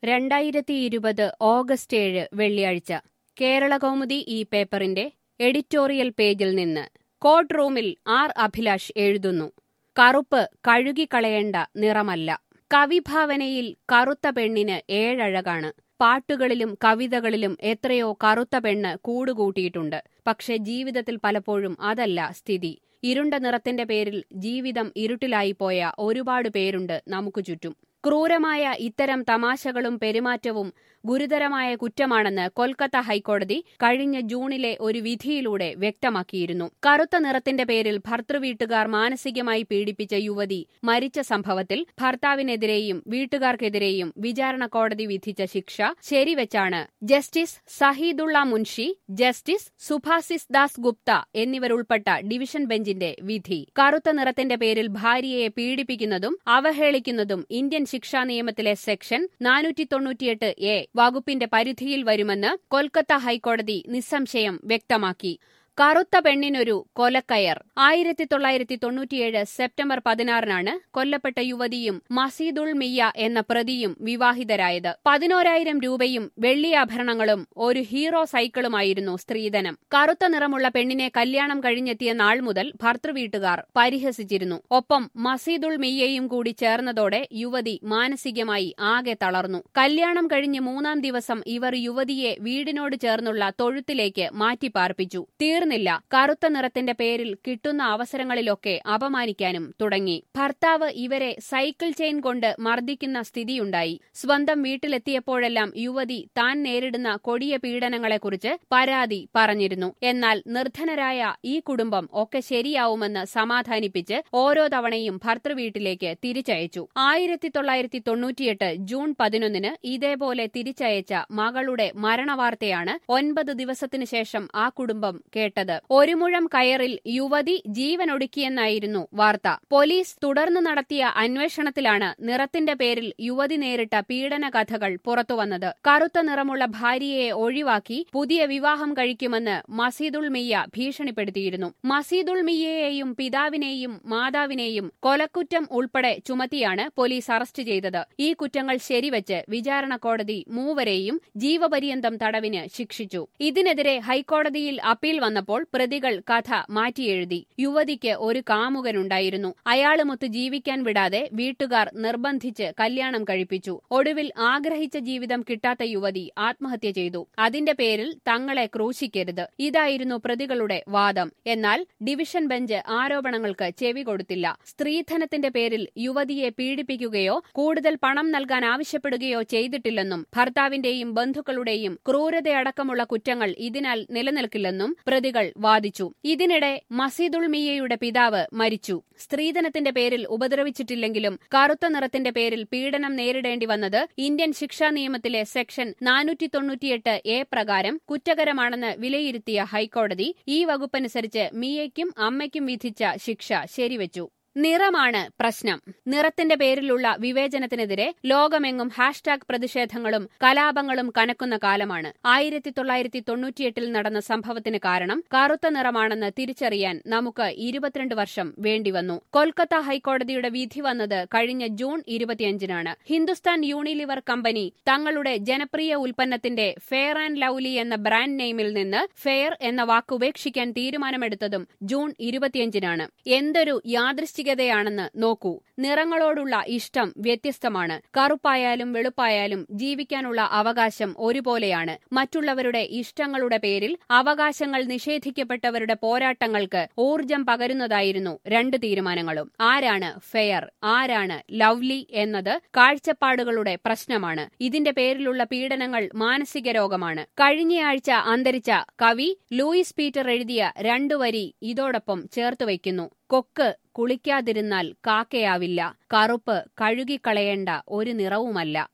രണ്ടായിരത്തി ഇരുപത് ഓഗസ്റ്റ് ഏഴ് വെള്ളിയാഴ്ച കേരളകൗമുദി ഈ പേപ്പറിന്റെ എഡിറ്റോറിയൽ പേജിൽ നിന്ന് കോർട്ട് റൂമിൽ ആർ അഭിലാഷ് എഴുതുന്നു കറുപ്പ് കഴുകിക്കളയേണ്ട നിറമല്ല കവിഭാവനയിൽ കറുത്ത പെണ്ണിന് ഏഴഴകാണ് പാട്ടുകളിലും കവിതകളിലും എത്രയോ കറുത്ത പെണ്ണ് കൂടുകൂട്ടിയിട്ടുണ്ട് പക്ഷെ ജീവിതത്തിൽ പലപ്പോഴും അതല്ല സ്ഥിതി ഇരുണ്ട നിറത്തിന്റെ പേരിൽ ജീവിതം ഇരുട്ടിലായിപ്പോയ ഒരുപാട് പേരുണ്ട് നമുക്ക് ചുറ്റും ക്രൂരമായ ഇത്തരം തമാശകളും പെരുമാറ്റവും ഗുരുതരമായ കുറ്റമാണെന്ന് കൊൽക്കത്ത ഹൈക്കോടതി കഴിഞ്ഞ ജൂണിലെ ഒരു വിധിയിലൂടെ വ്യക്തമാക്കിയിരുന്നു കറുത്ത നിറത്തിന്റെ പേരിൽ ഭർത്തൃവീട്ടുകാർ മാനസികമായി പീഡിപ്പിച്ച യുവതി മരിച്ച സംഭവത്തിൽ ഭർത്താവിനെതിരെയും വീട്ടുകാർക്കെതിരെയും വിചാരണ കോടതി വിധിച്ച ശിക്ഷ ശരിവെച്ചാണ് ജസ്റ്റിസ് സഹീദുള്ള മുൻഷി ജസ്റ്റിസ് സുഭാസിസ് ദാസ് ഗുപ്ത എന്നിവരുൾപ്പെട്ട ഡിവിഷൻ ബെഞ്ചിന്റെ വിധി കറുത്ത നിറത്തിന്റെ പേരിൽ ഭാര്യയെ പീഡിപ്പിക്കുന്നതും അവഹേളിക്കുന്നതും ഇന്ത്യൻ ശിക്ഷാ നിയമത്തിലെ സെക്ഷൻ നാനൂറ്റി തൊണ്ണൂറ്റിയെട്ട് എ വകുപ്പിന്റെ പരിധിയിൽ വരുമെന്ന് കൊൽക്കത്ത ഹൈക്കോടതി നിസ്സംശയം വ്യക്തമാക്കി കറുത്ത പെണ്ണിനൊരു കൊലക്കയർ ആയിരത്തി തൊള്ളായിരത്തി തൊണ്ണൂറ്റിയേഴ് സെപ്റ്റംബർ പതിനാറിനാണ് കൊല്ലപ്പെട്ട യുവതിയും മസീദുൾ മിയ എന്ന പ്രതിയും വിവാഹിതരായത് പതിനോരായിരം രൂപയും വെള്ളിയാഭരണങ്ങളും ഒരു ഹീറോ സൈക്കിളുമായിരുന്നു സ്ത്രീധനം കറുത്ത നിറമുള്ള പെണ്ണിനെ കല്യാണം കഴിഞ്ഞെത്തിയ നാൾ മുതൽ ഭർത്തൃവീട്ടുകാർ പരിഹസിച്ചിരുന്നു ഒപ്പം മസീദുൾ മിയയും കൂടി ചേർന്നതോടെ യുവതി മാനസികമായി ആകെ തളർന്നു കല്യാണം കഴിഞ്ഞ് മൂന്നാം ദിവസം ഇവർ യുവതിയെ വീടിനോട് ചേർന്നുള്ള തൊഴുത്തിലേക്ക് മാറ്റിപ്പാർപ്പിച്ചു തീർന്നില്ല കറുത്ത നിറത്തിന്റെ പേരിൽ കിട്ടുന്ന അവസരങ്ങളിലൊക്കെ അപമാനിക്കാനും തുടങ്ങി ഭർത്താവ് ഇവരെ സൈക്കിൾ ചെയിൻ കൊണ്ട് മർദ്ദിക്കുന്ന സ്ഥിതിയുണ്ടായി സ്വന്തം വീട്ടിലെത്തിയപ്പോഴെല്ലാം യുവതി താൻ നേരിടുന്ന കൊടിയ പീഡനങ്ങളെക്കുറിച്ച് പരാതി പറഞ്ഞിരുന്നു എന്നാൽ നിർധനരായ ഈ കുടുംബം ഒക്കെ ശരിയാവുമെന്ന് സമാധാനിപ്പിച്ച് ഓരോ തവണയും ഭർത്തൃവീട്ടിലേക്ക് തിരിച്ചയച്ചു ആയിരത്തി തൊള്ളായിരത്തി തൊണ്ണൂറ്റിയെട്ട് ജൂൺ പതിനൊന്നിന് ഇതേപോലെ തിരിച്ചയച്ച മകളുടെ മരണവാർത്തയാണ് ഒൻപത് ദിവസത്തിനു ശേഷം ആ കുടുംബം കേട്ടത് ഒരു മുഴം കയറിൽ യുവതി ജീവനൊടുക്കിയെന്നായിരുന്നു വാർത്ത പോലീസ് തുടർന്ന് നടത്തിയ അന്വേഷണത്തിലാണ് നിറത്തിന്റെ പേരിൽ യുവതി നേരിട്ട പീഡന കഥകൾ പുറത്തുവന്നത് കറുത്ത നിറമുള്ള ഭാര്യയെ ഒഴിവാക്കി പുതിയ വിവാഹം കഴിക്കുമെന്ന് മസീദുൾ മിയ ഭീഷണിപ്പെടുത്തിയിരുന്നു മസീദുൾ മിയയെയും പിതാവിനെയും മാതാവിനെയും കൊലക്കുറ്റം ഉൾപ്പെടെ ചുമത്തിയാണ് പോലീസ് അറസ്റ്റ് ചെയ്തത് ഈ കുറ്റങ്ങൾ ശരിവച്ച് വിചാരണ കോടതി മൂവരെയും ജീവപര്യന്തം തടവിന് ശിക്ഷിച്ചു ഇതിനെതിരെ ഹൈക്കോടതിയിൽ അപ്പീൽ വന്നപ്പോൾ പ്രതികൾ കഥ മാറ്റിയെഴുതി യുവതിക്ക് ഒരു കാമുകനുണ്ടായിരുന്നു അയാളുമൊത്ത് ജീവിക്കാൻ വിടാതെ വീട്ടുകാർ നിർബന്ധിച്ച് കല്യാണം കഴിപ്പിച്ചു ഒടുവിൽ ആഗ്രഹിച്ച ജീവിതം കിട്ടാത്ത യുവതി ആത്മഹത്യ ചെയ്തു അതിന്റെ പേരിൽ തങ്ങളെ ക്രൂശിക്കരുത് ഇതായിരുന്നു പ്രതികളുടെ വാദം എന്നാൽ ഡിവിഷൻ ബെഞ്ച് ആരോപണങ്ങൾക്ക് ചെവി കൊടുത്തില്ല സ്ത്രീധനത്തിന്റെ പേരിൽ യുവതിയെ പീഡിപ്പിക്കുകയോ കൂടുതൽ പണം നൽകാൻ ആവശ്യപ്പെടുകയോ ചെയ്തിട്ടില്ലെന്നും ഭർത്താവിന്റെയും ബന്ധുക്കളുടെയും ക്രൂരതയടക്കമുള്ള കുറ്റങ്ങൾ ഇതിനാൽ നിലനിൽക്കില്ലെന്നും പ്രതികൾ വാദിച്ചു ഇതിനിടെ മസീദുൾ മിയയുടെ പിതാവ് മരിച്ചു സ്ത്രീധനത്തിന്റെ പേരിൽ ഉപദ്രവിച്ചിട്ടില്ലെങ്കിലും കറുത്ത നിറത്തിന്റെ പേരിൽ പീഡനം നേരിടേണ്ടി വന്നത് ഇന്ത്യൻ ശിക്ഷാ നിയമത്തിലെ സെക്ഷൻ നാനൂറ്റി തൊണ്ണൂറ്റിയെട്ട് എ പ്രകാരം കുറ്റകരമാണെന്ന് വിലയിരുത്തിയ ഹൈക്കോടതി ഈ വകുപ്പനുസരിച്ച് മിയയ്ക്കും അമ്മയ്ക്കും വിധിച്ച ശിക്ഷ ശരിവച്ചു നിറമാണ് പ്രശ്നം നിറത്തിന്റെ പേരിലുള്ള വിവേചനത്തിനെതിരെ ലോകമെങ്ങും ഹാഷ്ടാഗ് പ്രതിഷേധങ്ങളും കലാപങ്ങളും കനക്കുന്ന കാലമാണ് ആയിരത്തി തൊള്ളായിരത്തി തൊണ്ണൂറ്റിയെട്ടിൽ നടന്ന സംഭവത്തിന് കാരണം കറുത്ത നിറമാണെന്ന് തിരിച്ചറിയാൻ നമുക്ക് ഇരുപത്തിരണ്ട് വർഷം വേണ്ടിവന്നു കൊൽക്കത്ത ഹൈക്കോടതിയുടെ വിധി വന്നത് കഴിഞ്ഞ ജൂൺ ഇരുപത്തിയഞ്ചിനാണ് ഹിന്ദുസ്ഥാൻ യൂണിലിവർ കമ്പനി തങ്ങളുടെ ജനപ്രിയ ഉൽപ്പന്നത്തിന്റെ ഫെയർ ആൻഡ് ലവ്ലി എന്ന ബ്രാൻഡ് നെയിമിൽ നിന്ന് ഫെയർ എന്ന വാക്ക് ഉപേക്ഷിക്കാൻ തീരുമാനമെടുത്തതും ജൂൺ ഇരുപത്തിയഞ്ചിനാണ് എന്തൊരു യാദൃശ്ചിക യാണെന്ന് നോക്കൂ നിറങ്ങളോടുള്ള ഇഷ്ടം വ്യത്യസ്തമാണ് കറുപ്പായാലും വെളുപ്പായാലും ജീവിക്കാനുള്ള അവകാശം ഒരുപോലെയാണ് മറ്റുള്ളവരുടെ ഇഷ്ടങ്ങളുടെ പേരിൽ അവകാശങ്ങൾ നിഷേധിക്കപ്പെട്ടവരുടെ പോരാട്ടങ്ങൾക്ക് ഊർജം പകരുന്നതായിരുന്നു രണ്ട് തീരുമാനങ്ങളും ആരാണ് ഫെയർ ആരാണ് ലവ്ലി എന്നത് കാഴ്ചപ്പാടുകളുടെ പ്രശ്നമാണ് ഇതിന്റെ പേരിലുള്ള പീഡനങ്ങൾ മാനസിക രോഗമാണ് കഴിഞ്ഞയാഴ്ച അന്തരിച്ച കവി ലൂയിസ് പീറ്റർ എഴുതിയ രണ്ടു വരി ഇതോടൊപ്പം ചേർത്തുവയ്ക്കുന്നു കൊക്ക് കുളിക്കാതിരുന്നാൽ കാക്കയാവില്ല കറുപ്പ് കഴുകിക്കളയേണ്ട ഒരു നിറവുമല്ല